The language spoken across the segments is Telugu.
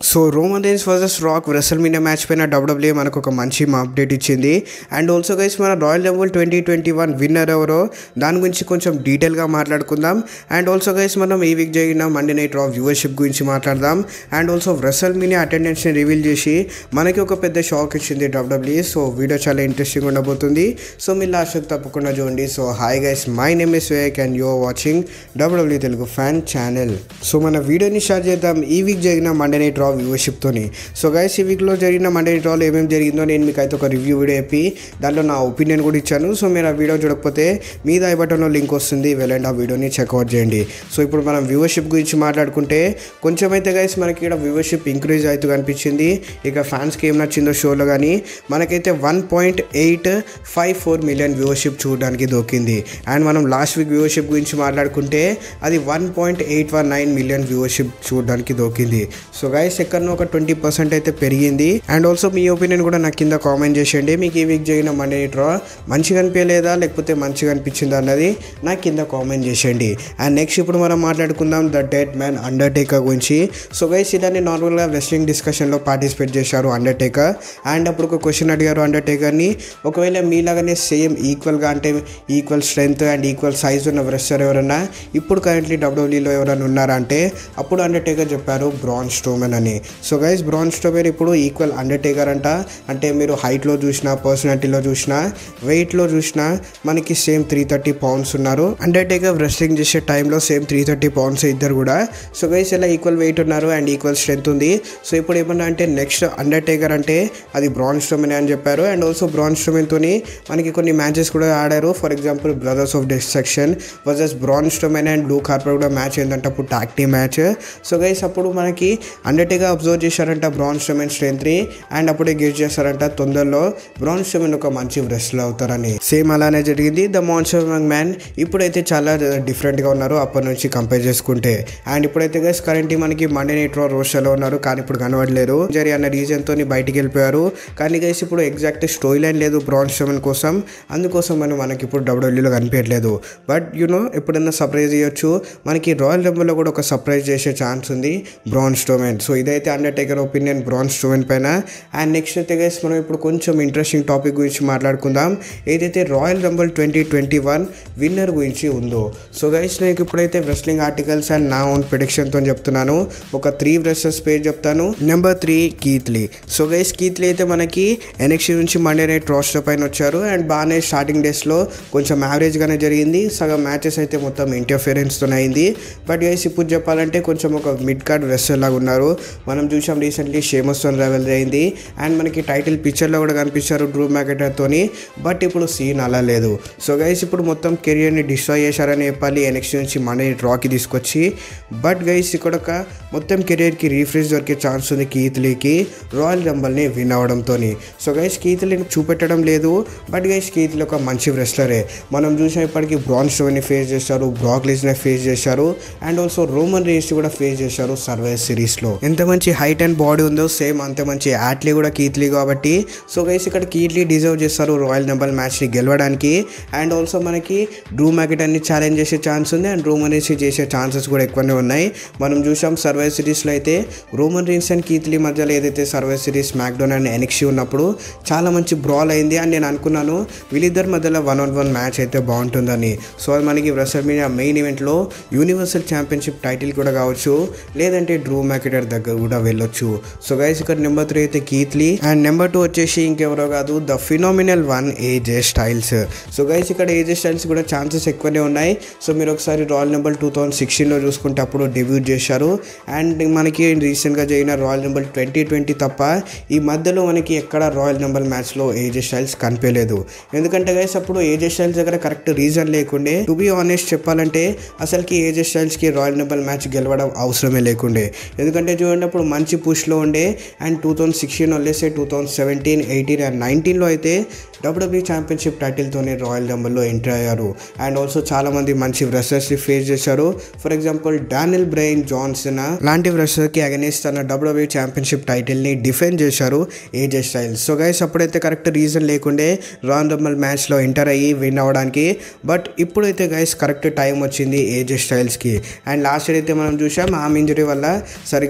so Roman Reigns versus Rock WrestleMania match పైన డబ్ల్యూడబ్ల్యూ మనకు ఒక మంచి అప్డేట్ ఇచ్చింది అండ్ ఆల్సో గైస్ మన రాయల్ లెవెల్ ట్వంటీ ట్వంటీ వన్ విన్నర్ ఎవరో దాని గురించి కొంచెం డీటెయిల్గా మాట్లాడుకుందాం అండ్ ఆల్సో గైస్ మనం ఈ వీక్ జరిగిన మండే నైట్ రా వ్యూవర్షిప్ గురించి మాట్లాడదాం అండ్ ఆల్సో రెసల్ మీడియా అటెండెన్స్ని రివీల్ చేసి మనకి ఒక పెద్ద షాక్ ఇచ్చింది డబ్ల్యూడబ్ల్యూ సో వీడియో చాలా ఇంట్రెస్టింగ్ ఉండబోతుంది సో మీరు లాస్ట్ తప్పకుండా చూడండి so hi guys my name is Wake and you're watching WWE Telugu fan channel so మన వీడియోని స్టార్ట్ చేద్దాం ఈ వీక్ జరిగిన మండే నైట్ రా వ్యూవర్షిప్తోని సో గైస్ ఈ వీక్లో జరిగిన మండే నైట్ రాలో ఏమేమి జరిగిందో నేను మీకు అయితే ఒక రివ్యూ వీడియో చెప్పి దాంట్లో నా ఒపీనియన్ కూడా ఇచ్చాను సో మీరు ఆ వీడియో చూడకపోతే మీద ఐ బటన్లో లింక్ వస్తుంది వెళ్ళండి ఆ వీడియోని చెక్అవుట్ చేయండి సో ఇప్పుడు మనం వ్యూవర్షిప్ గురించి మాట్లాడుకుంటే కొంచెం అయితే గైస్ మనకి ఇక్కడ వ్యూవర్షిప్ ఇంక్రీజ్ అవుతూ కనిపించింది ఇక ఫ్యాన్స్కి ఏం నచ్చిందో షోలో కానీ మనకైతే one point eight five four million viewership చూడడానికి దొరికింది అండ్ మనం లాస్ట్ వీక్ వ్యూవర్షిప్ గురించి మాట్లాడుకుంటే అది one point eight one nine million viewership చూడడానికి దొరికింది సో గైస్ ఎక్కడనో ఒక ట్వంటీ పర్సెంట్ అయితే పెరిగింది అండ్ ఆల్సో మీ ఒపీనియన్ కూడా నాకు కింద కామెంట్ చేసేయండి మీకు ఈ వీక్ జరిగిన మండే డ్రా మంచిగా అనిపించలేదా లేకపోతే మంచిగా అనిపించిందా అన్నది నాకు కింద కామెంట్ చేసేయండి అండ్ నెక్స్ట్ ఇప్పుడు మనం మాట్లాడుకుందాం ద డెడ్ మ్యాన్ అండర్టేకర్ గురించి సో గైస్ ఇదాన్ని నార్మల్గా రెస్లింగ్ డిస్కషన్లో పార్టిసిపేట్ చేశారు అండర్టేకర్ అండ్ అప్పుడు ఒక క్వశ్చన్ అడిగారు అండర్టేకర్ని ఒకవేళ మీలాగానే సేమ్ ఈక్వల్గా అంటే equal strength and equal size ఉన్న రెస్లర్ ఎవరైనా ఇప్పుడు కరెంట్లీ డబ్ల్యూడబ్ల్యూలో ఎవరైనా ఉన్నారా అంటే అప్పుడు అండర్టేకర్ చెప్పారు బ్రాన్ స్టోమెన్ అని సో గైస్ బ్రాన్ స్టోమెన్ ఇప్పుడు ఈక్వల్ అండర్టేకర్ అంట అంటే మీరు హైట్లో చూసినా పర్సనాలిటీలో చూసినా వెయిట్లో చూసినా మనకి సేమ్ త్రీ థర్టీ పౌండ్స్ ఉన్నారు అండర్టేకర్ రెస్లింగ్ చేసే టైంలో సేమ్ త్రీ థర్టీ పౌండ్స్ ఇద్దరు కూడా సో గైస్ ఇలా ఈక్వల్ వెయిట్ ఉన్నారు అండ్ ఈక్వల్ స్ట్రెంత్ ఉంది సో ఇప్పుడు ఏమన్నా అంటే నెక్స్ట్ అండర్టేకర్ అంటే అది బ్రాన్ స్టోమెన్ అని చెప్పారు అండ్ ఆల్సో బ్రాన్ స్టోమెన్తోని మనకి కొన్ని మ్యాచెస్ కూడా ఆడారు for example brothers of destruction versus Braun Strowman and Luke Harper కూడా మ్యాచ్ ఏంటంటే అప్పుడు టాక్టీ మ్యాచ్ సో గైస్ అప్పుడు మనకి అండర్టేకర్ అబ్జర్వ్ చేశారంట బ్రాన్ స్టోమెన్ స్ట్రెంత్ని అండ్ అప్పుడే గెట్ చేశారంట తొందరలో బ్రాన్ స్టోమెన్ ఒక మంచి రెస్లర్ అవుతారని సేమ్ అలానే జరిగింది ద మాన్స్టర్ మ్యాన్ ఇప్పుడైతే చాలా డిఫరెంట్గా ఉన్నారు అప్పటి నుంచి కంపేర్ చేసుకుంటే అండ్ ఇప్పుడైతే గైస్ కరెంట్ మనకి మండే నైట్ రో రోస్టర్లో ఉన్నారు కానీ ఇప్పుడు కనబడలేరు జరి అన్న రీజన్తో బయటికి వెళ్ళిపోయారు కానీ గైస్ ఇప్పుడు ఎగ్జాక్ట్ స్టోరీ లైన్ లేదు బ్రాన్ స్టోమెన్ కోసం అందుకోసం మనం మనకి ఇప్పుడు డబ్ల్యూడబ్ల్యూలో కనిపించట్లేదు బట్ యునో ఎప్పుడన్నా సర్ప్రైజ్ చేయొచ్చు మనకి రాయల్ రంబుల్లో కూడా ఒక సర్ప్రైజ్ చేసే ఛాన్స్ ఉంది బ్రాన్ స్టోమెన్ సో ఇదైతే అండర్టేకర్ ఒపీనియన్ బ్రాన్ స్టోమెన్ పైన అండ్ నెక్స్ట్ అయితే గైస్ మనం ఇప్పుడు కొంచెం ఇంట్రెస్టింగ్ టాపిక్ గురించి మాట్లాడుకుందాం ఏదైతే Royal Rumble twenty twenty one winner గురించి ఉందో సో గైస్ నేను ఇప్పుడైతే రెస్లింగ్ ఆర్టికల్స్ అండ్ నా ఓన్ ప్రిడిక్షన్తో చెప్తున్నాను ఒక త్రీ రెస్లర్స్ పేరు చెప్తాను number three Keith Lee so guys Keith Lee అయితే మనకి ఎనెక్షన్ నుంచి మండే నైట్ రోస్టర్ పైన వచ్చారు అండ్ బాగానే స్టార్టింగ్ డేస్లో కొంచెం యావరేజ్గానే జరిగింది సగం మ్యాచెస్ అయితే మొత్తం ఇంటర్ఫిరెన్స్తో అయింది బట్ గైస్ ఇప్పుడు చెప్పాలంటే కొంచెం ఒక మిడ్ కార్డ్ రెస్లర్ లాగా ఉన్నారు మనం చూసాం రీసెంట్లీ షేమస్తో లెవెల్ అయింది అండ్ మనకి టైటిల్ పిక్చర్లో కూడా కనిపించారు డ్రూ మ్యాకెటర్తోని బట్ ఇప్పుడు సీన్ అలా లేదు సో గైస్ ఇప్పుడు మొత్తం కెరియర్ని డిస్ట్రాయ్ చేశారని చెప్పాలి ఎనెక్స్ట్ నుంచి మనీ డ్రాకి తీసుకొచ్చి బట్ గైస్ ఇక్కడ ఒక మొత్తం కెరియర్కి రీఫ్రెష్ దొరికే ఛాన్స్ ఉంది కీత్లీకి రాయల్ రంబల్ని విన్ అవడంతో సో గైస్ కీత్లీని చూపెట్టడం లేదు బట్ గైస్ కీత్లీ ఒక మంచి రెస్లరే మనం చూసిన ఇప్పటికీ బ్రాన్ స్టోన్ని ఫేస్ చేశారు బ్రాక్ లిజ్ని ఫేస్ చేశారు అండ్ ఆల్సో రోమన్ రేస్ కూడా ఫేస్ చేశారు సర్వైవ్ సిరీస్లో ఎంత మంచి హైట్ అండ్ బాడీ ఉందో సేమ్ అంత మంచి యాట్లీ కూడా కీత్లీ కాబట్టి సో గైస్ ఇక్కడ కీత్లీ డిజర్వ్ చేస్తారు రాయల్ నంబల్ మ్యాచ్ని గెలవడానికి అండ్ ఆల్సో మనకి డ్రూ మ్యాకెట్ అన్ని ఛాలెంజ్ చేసే ఛాన్స్ ఉంది అండ్ రోమన్ రేస్ చేసే ఛాన్సెస్ కూడా ఎక్కువనే ఉన్నాయి మనం చూసాం సర్వైవ్ సిరీస్లో అయితే రోమన్ రీన్స్ అండ్ కీత్లీ మధ్యలో ఏదైతే సర్వైవ్ సిరీస్ మ్యాక్డోన్ అండ్ ఎనెక్సీ ఉన్నప్పుడు చాలా మంచి బ్రాల్ అయింది అండ్ నేను అనుకున్నాను వీళ్ళిద్దరి మధ్యలో వన్ ఆన్ వన్ మ్యాచ్ అయితే బాగుంటుందని సో అది మనకి రెసల్ మీడియా మెయిన్ ఈవెంట్లో యూనివర్సల్ ఛాంపియన్షిప్ టైటిల్ కూడా కావచ్చు లేదంటే డ్రూ మ్యాకెటర్ దగ్గర కూడా వెళ్ళొచ్చు సో గైస్ ఇక్కడ నెంబర్ త్రీ అయితే కీత్లీ అండ్ నెంబర్ టూ వచ్చేసి ఇంకెవరో కాదు the phenomenal one AJ Styles so guys ఇక్కడ ఏజే స్టైల్స్ కూడా ఛాన్సెస్ ఎక్కువనే ఉన్నాయి సో మీరు ఒకసారి రాయల్ నెంబర్ టూ థౌసండ్ సిక్స్టీన్లో చూసుకుంటే అప్పుడు డెబ్యూట్ చేశారు అండ్ మనకి రీసెంట్గా జరిగిన రాయల్ నెంబర్ ట్వంటీ ట్వంటీ తప్ప ఈ మధ్యలో మనకి ఎక్కడ రాయల్ నెంబర్ మ్యాచ్లో ఏజే స్టైల్స్ కనిపించలేదు ఎందుకంటే గైస్ అప్పుడు ఏజే స్టైల్స్ దగ్గర కరెక్ట్ రీజన్ లేకుండే టు బి ఆనెస్ట్ చెప్పాలంటే అసలుకి ఏజే స్టైల్స్కి రాయల్ నెంబర్ మ్యాచ్ గెలవడం అవసరమే లేకుండే ఎందుకంటే చూడండి అప్పుడు మంచి పుష్లో ఉండే అండ్ టూ థౌసండ్ సిక్స్టీన్ వదిలేస్తే two thousand seventeen eighteen and నైన్టీన్లో అయితే డబ్ల్యూడబ్ల్యూ ఛాంపియన్షిప్ టైటిల్తోనే రాయల్ నెంబర్లో ఎంటర్ అయ్యారు అండ్ ఆల్సో చాలామంది మంచి రెస్లర్స్ని ఫేస్ చేశారు for example Daniel Bryan Johnson లాంటి రెస్లర్కి అగెనిస్ట్ తన డబ్ల్యూడబ్ల్యూ ఛాంపియన్షిప్ టైటిల్ని డిఫెండ్ చేశారు ఏజే స్టైల్స్ సో గైస్ అప్పుడైతే కరెక్ట్ రీజన్ లేకుండే రాయల్ నెంబర్ మ్యాచ్లో ఎంటర్ అయ్యి విన్ అవ్వడానికి బట్ ఇప్పుడైతే గైస్ కరెక్ట్ టైం వచ్చింది ఏజే స్టైల్స్కి అండ్ లాస్ట్ ఇయర్ అయితే మనం చూసాం ఆమె ఇంజరీ వల్ల సరిగా పర్ఫామ్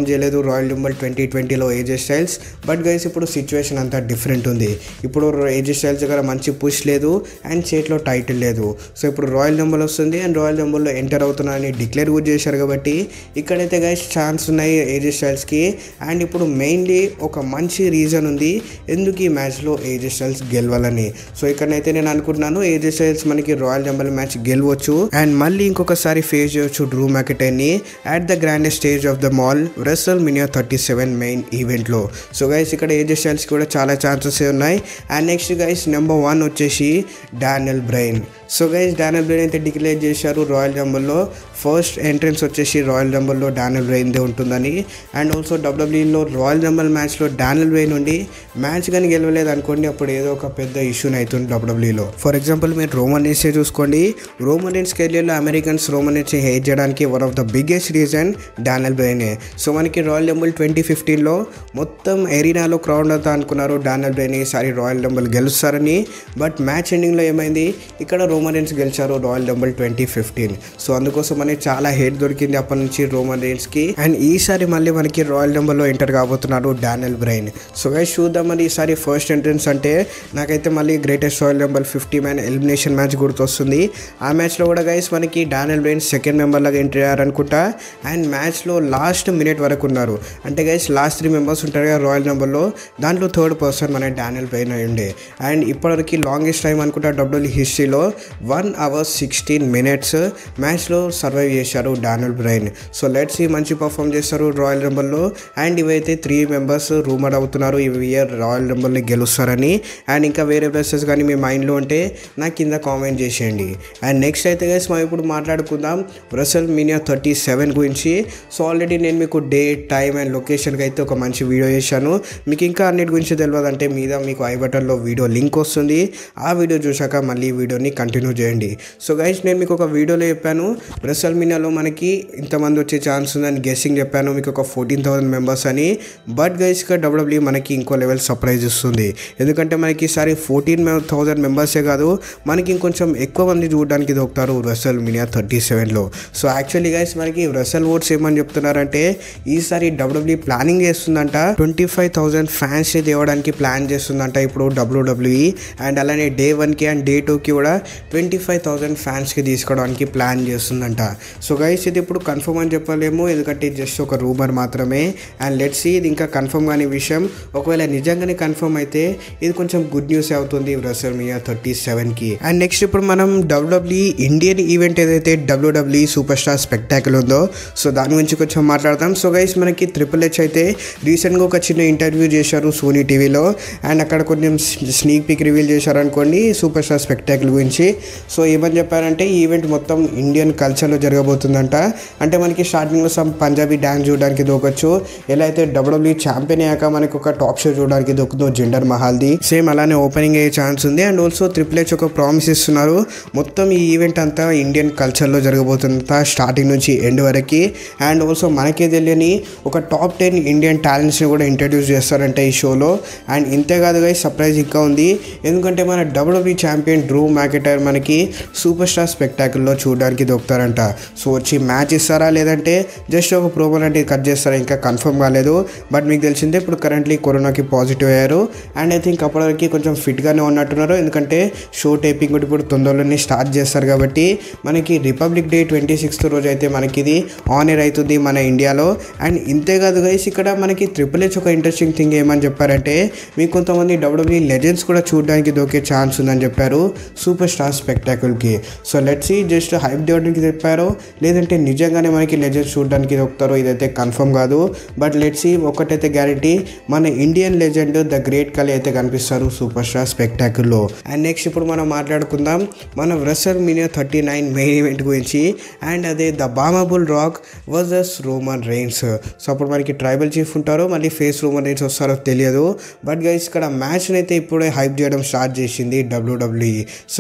పర్ఫామ్ చేయలేదు రాయల్ డంబల్ ట్వంటీ ట్వంటీలో ఏజే స్టైల్స్ బట్ గైస్ ఇప్పుడు సిచ్యువేషన్ అంతా డిఫరెంట్ ఉంది ఇప్పుడు ఏజే స్టైల్స్ దగ్గర మంచి పుష్ లేదు అండ్ చేతిలో టైటిల్ లేదు సో ఇప్పుడు రాయల్ డంబల్ వస్తుంది అండ్ రాయల్ డంబల్లో ఎంటర్ అవుతున్నా అని డిక్లేర్ కూడా చేశారు కాబట్టి ఇక్కడైతే గైస్ ఛాన్స్ ఉన్నాయి ఏజే స్టైల్స్కి అండ్ ఇప్పుడు మెయిన్లీ ఒక మంచి రీజన్ ఉంది ఎందుకు ఈ మ్యాచ్లో ఏజే స్టైల్స్ గెలవాలని సో ఇక్కడనైతే నేను అనుకుంటున్నాను ఏజే స్టైల్స్ మనకి రాయల్ డంబల్ మ్యాచ్ గెలవచ్చు అండ్ మళ్ళీ ఇంకొకసారి ఫేస్ చేయొచ్చు డ్రూ మ్యాకెటైన్ని at the grandest stage of them all WrestleMania thirty seven main ఈవెంట్లో సో గైస్ ఇక్కడ ఏజే స్టైల్స్ కూడా చాలా ఛాన్సెస్ ఉన్నాయి and next guys number one వచ్చేసి Daniel Bryan so guys Daniel Bryan అయితే డిక్లేర్ చేశారు రాయల్ రంబుల్లో ఫస్ట్ ఎంట్రన్స్ వచ్చేసి రాయల్ రంబుల్లో డానియల్ బ్రైన్దే ఉంటుందని అండ్ ఆల్సో డబ్ల్యూడబ్ల్యూలో రాయల్ రంబల్ మ్యాచ్లో డానియల్ బ్రైన్ ఉండి మ్యాచ్ కానీ గెలవలేదు అనుకోండి అప్పుడు ఏదో ఒక పెద్ద ఇష్యూని అవుతుంది డబ్ల్యూడబ్ల్యూలో ఫర్ ఎగ్జాంపుల్ మీరు రోమన్ రేన్సే చూసుకోండి రోమన్ రేన్స్ కెరియర్లో అమెరికన్స్ రోమన్ రేన్స్ హేట్ చేయడానికి one of the biggest reason Daniel బ్రైనే సో మనకి రాయల్ రంబుల్ ట్వంటీ ఫిఫ్టీన్లో మొత్తం ఎరీనాలో క్రౌడ్ అంతా అనుకున్నారు డానియల్ బ్రైన్ ఈసారి రాయల్ రంబుల్ గెలుస్తారని బట్ మ్యాచ్ ఎండింగ్లో ఏమైంది ఇక్కడ రోమన్ రేన్స్ గెలిచారు Royal Rumble twenty fifteen so అందుకోసం మనకి చాలా హేట్ దొరికింది అప్పటి నుంచి రోమన్ రేన్స్ కి అండ్ ఈసారి మళ్ళీ మనకి రాయల్ రంబుల్లో ఎంటర్ కాబోతున్నారు డానియల్ బ్రైన్ సో గైస్ చూద్దాం మరి ఈసారి ఫస్ట్ ఎంట్రన్స్ అంటే నాకైతే మళ్ళీ greatest Royal Rumble fifty man elimination match గుర్తొస్తుంది ఆ మ్యాచ్లో కూడా గైస్ మనకి డానియల్ బ్రైన్ సెకండ్ మెంబర్ లాగా ఎంటర్ అయ్యారనుకుంటా అండ్ మ్యాచ్లో లాస్ట్ మినిట్ వరకు ఉన్నారు అంటే గైస్ లాస్ట్ త్రీ మెంబర్స్ ఉంటారు కదా రాయల్ నంబర్లో దాంట్లో థర్డ్ పర్సన్ మన డానియల్ బ్రైన్ అయి ఉండే అండ్ ఇప్పటివరకు లాంగెస్ట్ టైం అనుకుంటా డబ్ల్యూడీ హిస్టరీలో వన్ అవర్ సిక్స్టీన్ మినిట్స్ మ్యాచ్లో సర్వైవ్ చేశారు డానియల్ బ్రైన్ సో లెట్స్ ఈ మంచి పర్ఫామ్ చేస్తారు రాయల్ రంబల్లో అండ్ ఇవైతే త్రీ మెంబర్స్ రూమర్ అవుతున్నారు ఈ ఇయర్ రాయల్ రంబల్ని గెలుస్తారని అండ్ ఇంకా వేరే ప్లేసెస్ కానీ మీ మైండ్లో ఉంటే నాకు కింద కామెంట్ చేసేయండి అండ్ నెక్స్ట్ అయితే గైస్ మనం ఇప్పుడు మాట్లాడుకుందాం రసల్ మీనియా థర్టీ సెవెన్ గురించి సో ఆల్రెడీ నేను మీకు డే టైం అండ్ లొకేషన్కి అయితే ఒక మంచి వీడియో చేశాను మీకు ఇంకా అన్నిటి గురించి తెలియదంటే మీద మీకు ఐ బటన్లో వీడియో లింక్ వస్తుంది ఆ వీడియో చూశాక మళ్ళీ ఈ వీడియోని కంటిన్యూ చేయండి సో గైస్ నేను మీకు ఒక వీడియోలో చెప్పాను రెసల్ మీనియాలో మనకి ఇంతమంది వచ్చే ఛాన్స్ ఉందని గెస్సింగ్ చెప్పాను మీకు ఒక ఫోర్టీన్ థౌసండ్ మెంబర్స్ అని బట్ గైస్ ఇక్కడ డబ్ల్యూడబ్ల్యూ మనకి ఇంకో లెవెల్ సర్ప్రైజ్ ఇస్తుంది ఎందుకంటే మనకి ఈసారి ఫోర్టీన్ థౌసండ్ మెంబర్సే కాదు మనకి ఇంకొంచెం ఎక్కువ మంది చూడడానికి దొరుకుతారు రెసల్ మీనియా థర్టీ సెవెన్లో సో యాక్చువల్లీ గైస్ మనకి రెసల్ ఓట్స్ ఏమని చెప్తున్నారంటే ఈసారి డబ్ల్యూడబ్ల్యూ ప్లానింగ్ చేస్తుందంట ట్వంటీ ఫైవ్ థౌసండ్ ఫ్యాన్స్ని తేవడానికి ప్లాన్ చేస్తుందంట ఇప్పుడు డబ్ల్యూడబ్ల్యూఈ అండ్ అలానే డే వన్కి అండ్ డే టూకి కూడా ట్వంటీ ఫైవ్ థౌసండ్ ఫ్యాన్స్కి తీసుకోవడానికి ప్లాన్ చేస్తుందంట సో గైస్ ఇది ఇప్పుడు కన్ఫర్మ్ అని చెప్పలేము ఎందుకంటే ఇది జస్ట్ ఒక రూమర్ మాత్రమే అండ్ లెట్స్ ఇది ఇంకా కన్ఫర్మ్ కాని విషయం ఒకవేళ నిజంగానే కన్ఫర్మ్ అయితే ఇది కొంచెం గుడ్ న్యూస్ అవుతుంది రెసల్ మియా థర్టీ సెవెన్కి అండ్ నెక్స్ట్ ఇప్పుడు మనం డబ్ల్యూడబ్ల్యూ ఇండియన్ ఈవెంట్ ఏదైతే డబ్ల్యూడబ్ల్యూ సూపర్ స్టార్ స్పెక్టాకిల్ ఉందో సో దాని గురించి కొంచెం మాట్లాడదాం సో గైస్ మనకి ట్రిపుల్ హెచ్ అయితే రీసెంట్గా ఒక చిన్న ఇంటర్వ్యూ చేశారు సోనీ టీవీలో అండ్ అక్కడ కొంచెం స్నీక్ పిక్ రివీల్ చేశారు అనుకోండి సూపర్ స్టార్ స్పెక్టాకిల్ గురించి సో ఏమని చెప్పారంటే ఈ ఈవెంట్ మొత్తం ఇండియన్ కల్చర్లో జరగబోతుందంట అంటే మనకి స్టార్టింగ్లో సమ్ పంజాబీ డ్యాన్స్ చూడడానికి దొరకచ్చు ఎలా అయితే డబ్ల్యూడబ్ల్యూ ఛాంపియన్ అయ్యాక మనకి ఒక టాప్ షో చూడడానికి దొరుకుతుందో జెండర్ మహాల్ది సేమ్ అలానే ఓపెనింగ్ అయ్యే ఛాన్స్ ఉంది అండ్ ఆల్సో ట్రిపుల్ హెచ్ ఒక ప్రామిస్ ఇస్తున్నారు మొత్తం ఈ ఈవెంట్ అంతా ఇండియన్ కల్చర్లో జరగబోతుందంట స్టార్టింగ్ నుంచి ఎండ్ వరకు అండ్ ఆల్సో మనకే తెలియని ఒక టాప్ టెన్ ఇండియన్ టాలెంట్స్ని కూడా ఇంట్రడ్యూస్ చేస్తారంట ఈ షోలో అండ్ ఇంతేకాదు గై సర్ప్రైజ్ ఇంకా ఉంది ఎందుకంటే మన డబ్ల్యూబీ ఛాంపియన్ డ్రూ మ్యాకెటర్ మనకి సూపర్ స్టార్ స్పెక్టాకిల్లో చూడడానికి దొరుకుతారంట సో వచ్చి మ్యాచ్ ఇస్తారా లేదంటే జస్ట్ ఒక ప్రోమో లాంటివి కట్ చేస్తారా ఇంకా కన్ఫర్మ్ కాలేదు బట్ మీకు తెలిసిందే ఇప్పుడు కరెంట్లీ కరోనాకి పాజిటివ్ అయ్యారు అండ్ ఐ థింక్ అప్పటివరకు కొంచెం ఫిట్గానే ఉన్నట్టున్నారు ఎందుకంటే షో టైపింగ్ కూడా ఇప్పుడు తొందరలోనే స్టార్ట్ చేస్తారు కాబట్టి మనకి రిపబ్లిక్ డే ట్వంటీ సిక్స్త్ రోజు అయితే మనకి ఇది ఆన్ ఎయిర్ అవుతుంది మన ఇండియాలో అండ్ ఇంతే కాదు గైస్ ఇక్కడ మనకి ట్రిపుల్ హెచ్ ఒక ఇంట్రెస్టింగ్ థింగ్ ఏమని చెప్పారంటే మీకు కొంతమంది డబ్ల్యూబీ లెజెండ్స్ కూడా చూడడానికి దొరికే ఛాన్స్ ఉందని చెప్పారు సూపర్ స్టార్ స్పెక్టాకుల్కి సో లెట్స్ ఈ జస్ట్ హైప్ చేయడానికి చెప్పారో లేదంటే నిజంగానే మనకి లెజెండ్స్ చూడడానికి దొరుకుతారో ఇదైతే కన్ఫర్మ్ కాదు బట్ లెట్స్ ఈ ఒకటైతే గ్యారంటీ మన Indian legend the great Khali అయితే కనిపిస్తారు సూపర్ స్టార్ స్పెక్టాకుల్లో అండ్ నెక్స్ట్ ఇప్పుడు మనం మాట్లాడుకుందాం మన WrestleMania thirty nine main event గురించి అండ్ అదే the Brahma bull Rock versus Roman Reigns so అప్పుడు మనకి ట్రైబల్ చీఫ్ ఉంటారో మళ్ళీ ఫేస్ రోమన్ రైన్స్ వస్తారో తెలియదు బట్ గైస్ ఇక్కడ మ్యాచ్ని అయితే ఇప్పుడే హైప్ చేయడం స్టార్ట్ చేసింది డబ్ల్యూడబ్ల్యూఈ సో గైస్ మీరు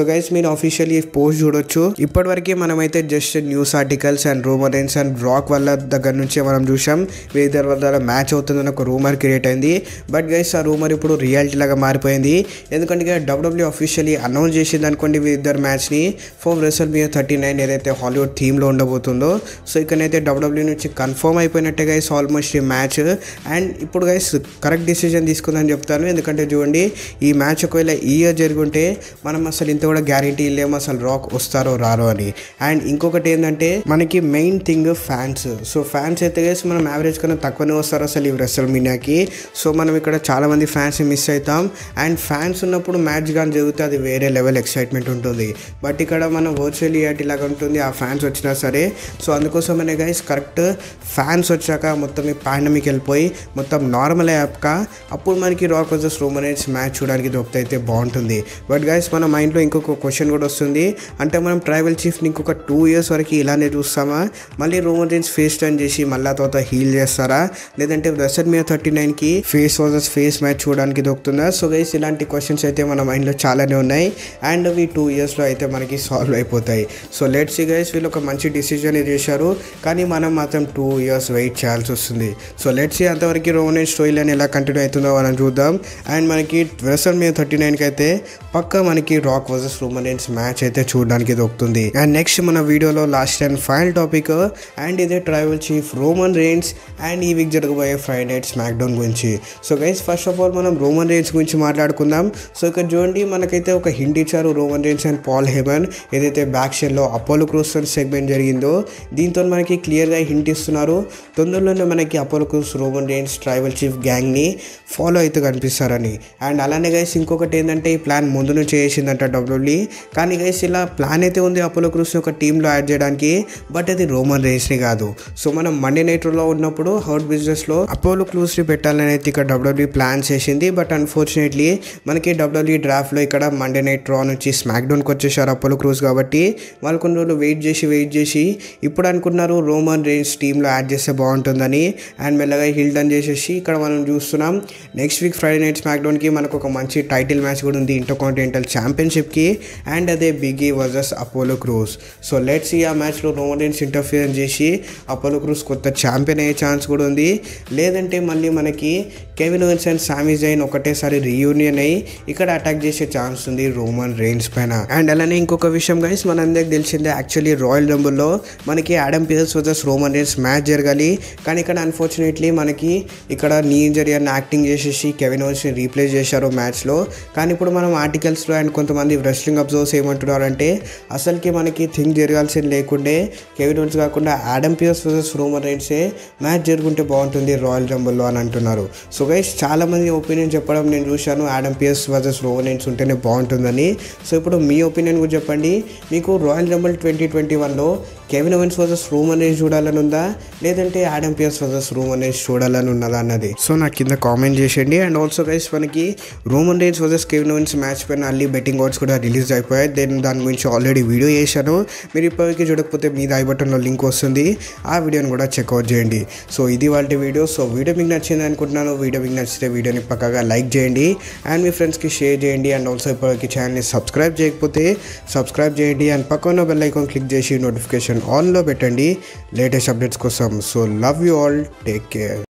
మెయిన్ ఆఫీషియల్ పోస్ట్ చూడొచ్చు ఇప్పటివరకు మనమైతే జస్ట్ న్యూస్ ఆర్టికల్స్ అండ్ రూమరెన్స్ అండ్ రాక్ వల్ల దగ్గర నుంచి మనం చూసాం వీరిద్దరి వల్ల మ్యాచ్ అవుతుందని ఒక రూమర్ క్రియేట్ అయింది బట్ గైస్ ఆ రూమర్ ఇప్పుడు రియాలిటీ లాగా మారిపోయింది ఎందుకంటే ఇక డబ్ల్యూడబ్ల్యూ అఫీషియలీ అనౌన్స్ చేసింది అనుకోండి వీరిద్దరు మ్యాచ్ని for WrestleMania thirty nine ఏదైతే హాలీవుడ్ థీమ్లో ఉండబోతుందో సో ఇక్కడైతే డబ్ల్యూడబ్ల్యూ నుంచి కన్ఫర్మ్ అయిపోయినట్టే గైస్ ఆల్మోస్ట్ ఈ మ్యాచ్ అండ్ ఇప్పుడు గైస్ కరెక్ట్ డిసిజన్ తీసుకుందని చెప్తాను ఎందుకంటే చూడండి ఈ మ్యాచ్ ఒకవేళ ఈ ఇయర్ జరుగుంటే మనం అసలు ఇంత కూడా గ్యారంటీ లేము అసలు రాక్ వస్తారో రారో అని అండ్ ఇంకొకటి ఏంటంటే మనకి main thing fans so fans అయితే గైస్ మనం యావరేజ్ కన్నా తక్కువనే వస్తారు అసలు ఈ రెసల్ మీడియాకి సో మనం ఇక్కడ చాలా మంది ఫ్యాన్స్ మిస్ అవుతాం అండ్ ఫ్యాన్స్ ఉన్నప్పుడు మ్యాచ్ కానీ జరిగితే అది వేరే లెవెల్ ఎక్సైట్మెంట్ ఉంటుంది బట్ ఇక్కడ మనం వర్చువల్ రియాలిటీ లాగా ఉంటుంది ఆ ఫ్యాన్స్ వచ్చినా సరే సో అందుకోసమనే గైస్ కరెక్ట్ ఫ్యాన్స్ వచ్చాక మొత్తం ఈ పాండమిక్ వెళ్ళిపోయి మొత్తం నార్మల్ అయ్యాక అప్పుడు మనకి రాక్ వర్సెస్ రోమనేట్స్ మ్యాచ్ చూడడానికి దొరికితే అయితే బాగుంటుంది బట్ గైస్ మన మైండ్లో ఇంకొక క్వశ్చన్ కూడా వస్తుంది అంటే మనం ట్రైబల్ చీఫ్ని ఇంకొక టూ ఇయర్స్ వరకు ఇలానే చూస్తామా మళ్ళీ రోమన్స్ ఫేస్ టర్న్ చేసి మళ్ళీ తర్వాత హీల్ చేస్తారా లేదంటే రెసల్ మీద థర్టీ నైన్కి ఫేస్ వర్సెస్ ఫేస్ మ్యాచ్ చూడడానికి దొరుకుతుందా సో గైస్ ఇలాంటి క్వశ్చన్స్ అయితే మన మైండ్లో చాలానే ఉన్నాయి అండ్ అవి టూ ఇయర్స్లో అయితే మనకి సాల్వ్ అయిపోతాయి సో లెట్స్ గైస్ వీళ్ళు ఒక మంచి డిసిజన్ చేశారు కానీ మనం మాత్రం టూ ఇయర్స్ వెయిట్ చేయాల్సి వస్తుంది సో లెట్స్ అంతవరకు రోమన్ స్టోరీ లైన్ ఎలా కంటిన్యూ అవుతుందో మనం చూద్దాం అండ్ మనకి రెసల్ మీద థర్టీ నైన్కి అయితే పక్క మనకి రాక్ వర్సెస్ రోమన్స్ మ్యాచ్ అయితే చూడడానికి దొరుకుతుంది అండ్ నెక్స్ట్ మన వీడియోలో last and final topic and ఇదే tribal chief Roman Reigns and ఈ వీక్ జరగబోయే ఫ్రైడే నైట్ స్మాక్ డౌన్ గురించి so guys first of all మనం రోమన్ రేన్స్ గురించి మాట్లాడుకుందాం సో ఇక్కడ చూడండి మనకైతే ఒక హింట్ ఇచ్చారు Roman Reigns and Paul Heyman ఏదైతే బ్యాక్ షెల్లో అపోలో క్రూస్ సెగ్మెంట్ జరిగిందో దీంతో మనకి క్లియర్గా హింట్ ఇస్తున్నారు తొందరలోనే మనకి Apollo Crews Roman Reigns tribal chief గ్యాంగ్ని ఫాలో అయితే కనిపిస్తారని అండ్ అలానే గైస్ ఇంకొకటి ఏంటంటే ఈ ప్లాన్ ముందు నుంచి చేసిందంట డబ్ల్యూలీ కానీ గైస్ ఇలా ప్లాన్ అయితే ఉంది అపోలో క్రూస్ని ఒక టీంలో యాడ్ చేయడానికి బట్ అది రోమన్ రేన్స్ని కాదు సో మనం మండే నైట్లో ఉన్నప్పుడు హౌట్ బిజినెస్లో అపోలో క్రూస్ని పెట్టాలని అయితే ఇక్కడ డబ్ల్యూడబ్ల్యూ ప్లాన్ చేసింది బట్ అన్ఫార్చునేట్లీ మనకి డబ్ల్యూడబ్ల్యూ డ్రాఫ్ట్లో ఇక్కడ మండే నైట్ రా నుంచి స్మాక్ డౌన్కి వచ్చేసారు అపోలో క్రూస్ కాబట్టి వాళ్ళు కొన్ని రోజులు వెయిట్ చేసి వెయిట్ చేసి ఇప్పుడు అనుకున్నారు రోమన్ రేన్స్ టీంలో యాడ్ చేస్తే బాగుంటుందని అండ్ మెల్లగా హిల్ డన్ చేసేసి ఇక్కడ మనం చూస్తున్నాం నెక్స్ట్ వీక్ ఫ్రైడే నైట్ స్మాక్ డౌన్కి మనకు ఒక మంచి టైటిల్ మ్యాచ్ కూడా ఉంది ఇంటర్ కాంటినెంటల్ ఛాంపియన్షిప్కి అండ్ అదే Big E versus Apollo Crews so let's ఈ ఆ మ్యాచ్లో రోమన్ రేన్స్ ఇంటర్ఫియర్ చేసి అపోలో క్రూస్ కొత్త ఛాంపియన్ అయ్యే ఛాన్స్ కూడా ఉంది లేదంటే మళ్ళీ మనకి కెవిన్ ఓవెన్స్ అండ్ సామీ జైన్ ఒకటేసారి రీయూనియన్ అయ్యి ఇక్కడ అటాక్ చేసే ఛాన్స్ ఉంది రోమన్ రేన్స్ పైన అండ్ అలానే ఇంకొక విషయం గైస్ మనందరికి తెలిసిందే యాక్చువల్లీ రాయల్ రంబుల్లో మనకి Adam Pearce versus Roman Reigns match జరగాలి కానీ ఇక్కడ అన్ఫార్చునేట్లీ మనకి ఇక్కడ నీ ఇంజరీ అని యాక్టింగ్ చేసేసి కెవిన్ ఓవెన్స్ని రీప్లేస్ చేశారు మ్యాచ్లో కానీ ఇప్పుడు మనం ఆర్టికల్స్లో అండ్ కొంతమంది రెస్లింగ్ అబ్జర్వర్స్ ఏమంటున్నారంటే అసలుకి మనకి థింగ్ జరగాల్సింది లేకుండే కెవిన్ ఓవెన్స్ కాకుండా ఆడమ్ పియర్స్ వర్సెస్ రోమన్ రేన్సే మ్యాచ్ జరుగుంటే బాగుంటుంది రాయల్ రంబుల్లో అని అంటున్నారు సో గైస్ చాలా మంది ఒపీనియన్ చెప్పడం నేను చూశాను Adam Pearce versus Roman Reigns ఉంటేనే బాగుంటుందని సో ఇప్పుడు మీ ఒపీనియన్ కూడా చెప్పండి మీకు రాయల్ రంబుల్ ట్వంటీ ట్వంటీ వన్లో Kevin Owens versus Roman Reigns చూడాలని ఉందా లేదంటే Adam Pearce versus Roman Reigns చూడాలని ఉన్నదా అన్నది సో నాకు కింద కామెంట్ చేసేయండి అండ్ ఆల్సో గైస్ మనకి Roman Reigns versus Kevin Owens match పైన అల్లి బెట్టింగ్ ఆర్డ్స్ కూడా రిలీజ్ అయిపోయాయి దెన్ దాని గురించి ఆల్రెడీ వీడియో చేశాను మీరు ఇప్పటికీ చూడకపోతే మీద ఐ బటన్లో లింక్ వస్తుంది ఆ వీడియోని కూడా చెక్అవుట్ చేయండి సో ఇది వాళ్ళ వీడియో సో వీడియో మీకు నచ్చింది అనుకుంటున్నాను వీడియో మీకు నచ్చితే వీడియోని పక్కగా లైక్ చేయండి అండ్ మీ ఫ్రెండ్స్కి షేర్ చేయండి అండ్ ఆల్సో ఇప్పటికి ఛానల్ని సబ్స్క్రైబ్ చేయకపోతే సబ్స్క్రైబ్ చేయండి అండ్ పక్కన బెల్ ఐకాన్ క్లిక్ చేసి నోటిఫికేషన్ ఆన్లో పెట్టండి లేటెస్ట్ అప్డేట్స్ కోసం so love you all take care